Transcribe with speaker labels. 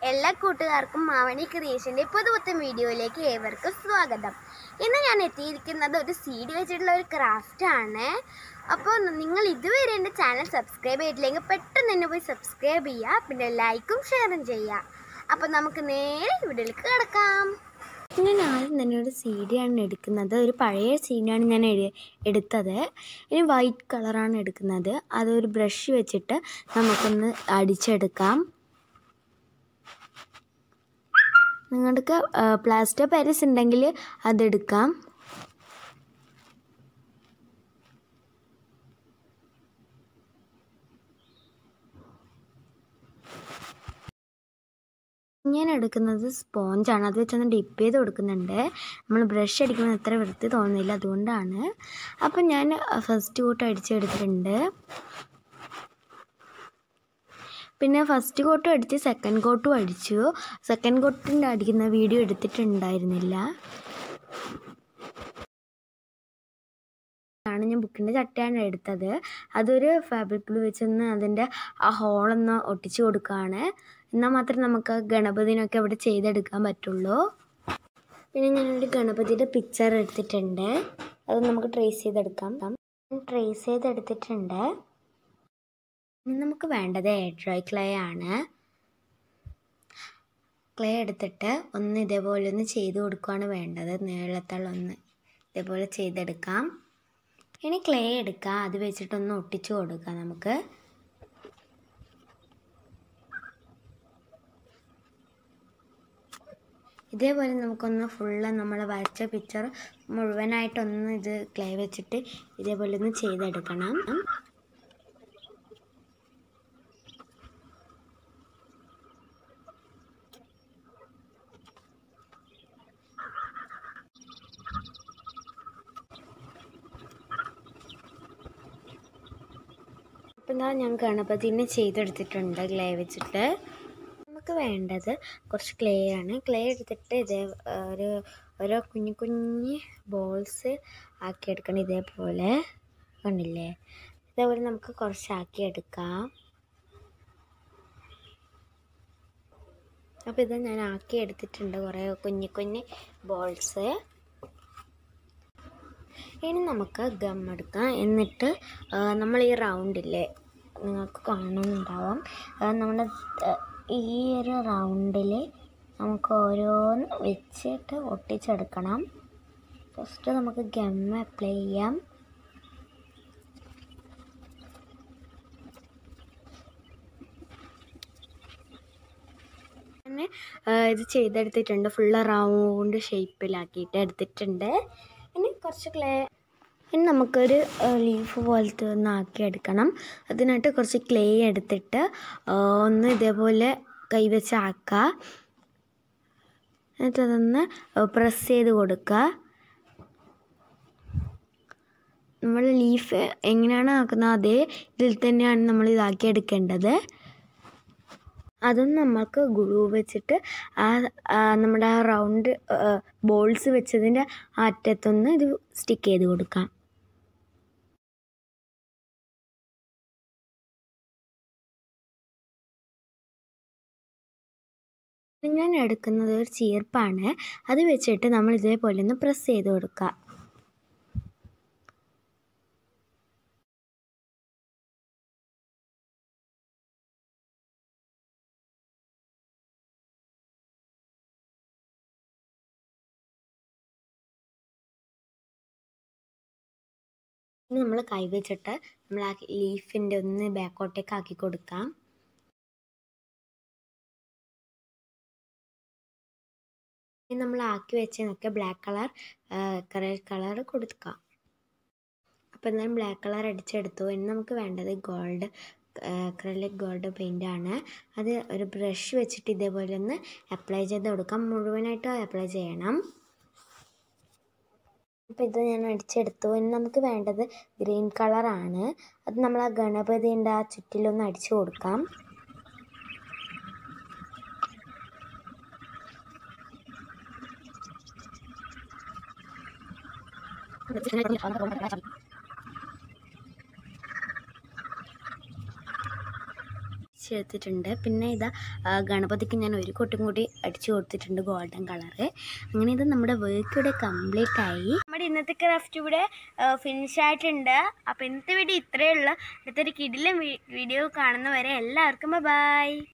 Speaker 1: എല്ലാ കൂട്ടുകാർക്കും മാവണി ക്രിയേഷൻ്റെ പുതുപുത്തൻ വീഡിയോയിലേക്ക് ഏവർക്കും സ്വാഗതം ഇന്ന് ഞാൻ എത്തിയിരിക്കുന്നത് ഒരു സീഡ് വെച്ചിട്ടുള്ള ഒരു ക്രാഫ്റ്റ് ആണ് അപ്പോൾ നിങ്ങൾ ഇതുവരെ എൻ്റെ ചാനൽ സബ്സ്ക്രൈബ് ചെയ്തില്ലെങ്കിൽ പെട്ടെന്ന് തന്നെ പോയി സബ്സ്ക്രൈബ് ചെയ്യുക പിന്നെ ലൈക്കും ഷെയറും ചെയ്യുക അപ്പോൾ നമുക്ക് നേരെ വീഡിയോയിലേക്ക് കിടക്കാം ഞാൻ ആദ്യം തന്നെ ഒരു സീഡിയാണ് എടുക്കുന്നത് ഒരു പഴയ സീഡിയാണ് ഞാൻ എഴു- എടുത്തത് ഇനി വൈറ്റ് കളറാണ് എടുക്കുന്നത് അതൊരു ബ്രഷ് വെച്ചിട്ട് നമുക്കൊന്ന് അടിച്ചെടുക്കാം നിങ്ങൾക്ക് പ്ലാസ്റ്റർ പാരീസ് ഉണ്ടെങ്കിൽ അതെടുക്കാം ഞാൻ എടുക്കുന്നത് സ്പോഞ്ചാണ് അത് വെച്ചൊന്ന് ഡിപ്പ് ചെയ്ത് കൊടുക്കുന്നുണ്ട് നമ്മൾ ബ്രഷ് അടിക്കുന്നത് അത്ര വൃത്തി തോന്നുന്നില്ല അതുകൊണ്ടാണ് അപ്പം ഞാൻ ഫസ്റ്റ് കോട്ട് അടിച്ചെടുത്തിട്ടുണ്ട് പിന്നെ ഫസ്റ്റ് കോട്ടും അടിച്ച് സെക്കൻഡ് കോട്ടും അടിച്ചു സെക്കൻഡ് കോട്ടിൻ്റെ അടിക്കുന്ന വീഡിയോ എടുത്തിട്ടുണ്ടായിരുന്നില്ല ആണ് ഞാൻ ബുക്കിൻ്റെ ചട്ടയാണ് എടുത്തത് അതൊരു ഫാബ്രിക് ഗ്ലൂ വെച്ചൊന്ന് അതിൻ്റെ ആ ഹോളൊന്ന് ഒട്ടിച്ചു കൊടുക്കുകയാണ് എന്നാൽ മാത്രമേ നമുക്ക് ഗണപതിനൊക്കെ അവിടെ ചെയ്തെടുക്കാൻ പറ്റുള്ളൂ പിന്നെ ഞാനൊരു ഗണപതിയുടെ പിക്ചർ എടുത്തിട്ടുണ്ട് അത് നമുക്ക് ട്രേസ് ചെയ്തെടുക്കാം ട്രേസ് ചെയ്തെടുത്തിട്ടുണ്ട് ഇനി നമുക്ക് വേണ്ടത് എയർ ഡ്രൈ ക്ലേ ആണ് ക്ലേ എടുത്തിട്ട് ഒന്ന് ഇതേപോലെ ഒന്ന് ചെയ്ത് കൊടുക്കുകയാണ് വേണ്ടത് നീളത്തുള്ളൊന്ന് ഇതേപോലെ ചെയ്തെടുക്കാം ഇനി ക്ലേ എടുക്കുക അത് വെച്ചിട്ടൊന്ന് ഒട്ടിച്ചു കൊടുക്കാം നമുക്ക് ഇതേപോലെ നമുക്കൊന്ന് ഫുള്ള് നമ്മൾ വരച്ച പിക്ചർ മുഴുവനായിട്ടൊന്ന് ഇത് ക്ലേ വെച്ചിട്ട് ഇതേപോലെ ഒന്ന് ചെയ്തെടുക്കണം അപ്പം ഞാൻ ഞാൻ ഗണപതിനെ ചെയ്തെടുത്തിട്ടുണ്ട് ക്ലേ വെച്ചിട്ട് നമുക്ക് വേണ്ടത് കുറച്ച് ക്ലേ ആണ് ക്ലേ എടുത്തിട്ട് ഇതേ ആ, ഒരു ഓരോ കുഞ്ഞു കുഞ്ഞ് ബോൾസ് ആക്കിയെടുക്കണം ഇതേപോലെ കണ്ടില്ലേ ഇതേപോലെ നമുക്ക് കുറച്ചാക്കി എടുക്കാം അപ്പോൾ ഇത് ഞാൻ ആക്കി എടുത്തിട്ടുണ്ട് കുറേ കുഞ്ഞു കുഞ്ഞ് ബോൾസ് ഇനി നമുക്ക് ഗം എടുക്കാം എന്നിട്ട് ആ, നമ്മൾ ഈ റൗണ്ടില്ലേ നിങ്ങൾക്ക് കാണുന്നുണ്ടാവാം ആ, നമ്മുടെ ആ, ഈ ഒരു റൗണ്ടിൽ നമുക്ക് ഓരോന്ന് വെച്ചിട്ട് ഒട്ടിച്ചെടുക്കണം ഫസ്റ്റ് നമുക്ക് ഗം അപ്ലൈ ചെയ്യാം പിന്നെ ആ, ഇത് ചെയ്തെടുത്തിട്ടുണ്ട് ഫുള്ള് റൗണ്ട് ഷേപ്പിലാക്കിയിട്ട് എടുത്തിട്ടുണ്ട് ഇനി കുറച്ച് ക്ലേ ഇനി നമുക്കൊരു ലീഫ് പോലത്തെ ഒന്ന് ആക്കി എടുക്കണം അതിനായിട്ട് കുറച്ച് ക്ലേ എടുത്തിട്ട് ആ, ഒന്ന് ഇതേപോലെ കൈവച്ച് ആക്കുക എന്നിട്ട് അതൊന്ന് പ്രസ് ചെയ്ത് കൊടുക്കുക നമ്മൾ ലീഫ് എങ്ങനെയാണ് ആക്കുന്നത് അതേ ഇതിൽ തന്നെയാണ് നമ്മൾ ഇതാക്കി എടുക്കേണ്ടത് അതും നമുക്ക് ഗ്ലൂ വെച്ചിട്ട് ആ ആ നമ്മുടെ ആ റൗണ്ട് ബോൾസ് വെച്ചതിൻ്റെ ആ അറ്റത്തൊന്ന് ഇത് സ്റ്റിക്ക് ചെയ്ത് കൊടുക്കാം ഞാൻ എടുക്കുന്നത് ഒരു ചീർപ്പാണ് അത് വെച്ചിട്ട് നമ്മൾ ഇതേപോലെ ഒന്ന് പ്രസ് ചെയ്ത് കൊടുക്കുക ഇനി നമ്മൾ കൈ വെച്ചിട്ട് നമ്മൾ ആ ലീഫിൻ്റെ ഒന്ന് ബാക്കോട്ടേക്ക് ആക്കി കൊടുക്കാം ഇനി നമ്മൾ ആക്കി വെച്ചതൊക്കെ ബ്ലാക്ക് കളർ റെഡ് കളർ കൊടുക്കാം അപ്പോൾ എന്തായാലും ബ്ലാക്ക് കളർ അടിച്ചെടുത്തു ഇനി നമുക്ക് വേണ്ടത് ഗോൾഡ് അക്രലിക് ഗോൾഡ് പെയിൻ്റ് ആണ് അത് ഒരു ബ്രഷ് വെച്ചിട്ട് ഇതേപോലെ ഒന്ന് അപ്ലൈ ചെയ്ത് കൊടുക്കാം മുഴുവനായിട്ട് അപ്ലൈ ചെയ്യണം അപ്പോൾ ഇത് ഞാൻ അടിച്ചെടുത്തു ഇനി നമുക്ക് വേണ്ടത് ഗ്രീൻ കളറാണ് അത് നമ്മൾ ആ ഗണപതിൻ്റെ ആ ചുറ്റിലൊന്ന് അടിച്ചു കൊടുക്കാം അടിച്ചെടുത്തിട്ടുണ്ട് പിന്നെ ഇതാ ആ, ഗണപതിക്ക് ഞാൻ ഒരു കൊട്ടും കൂടി അടിച്ചു കൊടുത്തിട്ടുണ്ട് ഗോൾഡൻ കളറ് അങ്ങനെ ഇത് നമ്മുടെ വർക്ക് ഇവിടെ കംപ്ലീറ്റ് ആയി നമ്മുടെ ഇന്നത്തെ ക്രാഫ്റ്റ് ഇവിടെ ഫിനിഷ് ആയിട്ടുണ്ട് അപ്പോൾ ഇന്നത്തെ വീഡിയോ ഇത്രയേ ഉള്ളൂ അടുത്തൊരു കിടിലം വീഡിയോ കാണുന്നവരെ എല്ലാവർക്കും ബൈ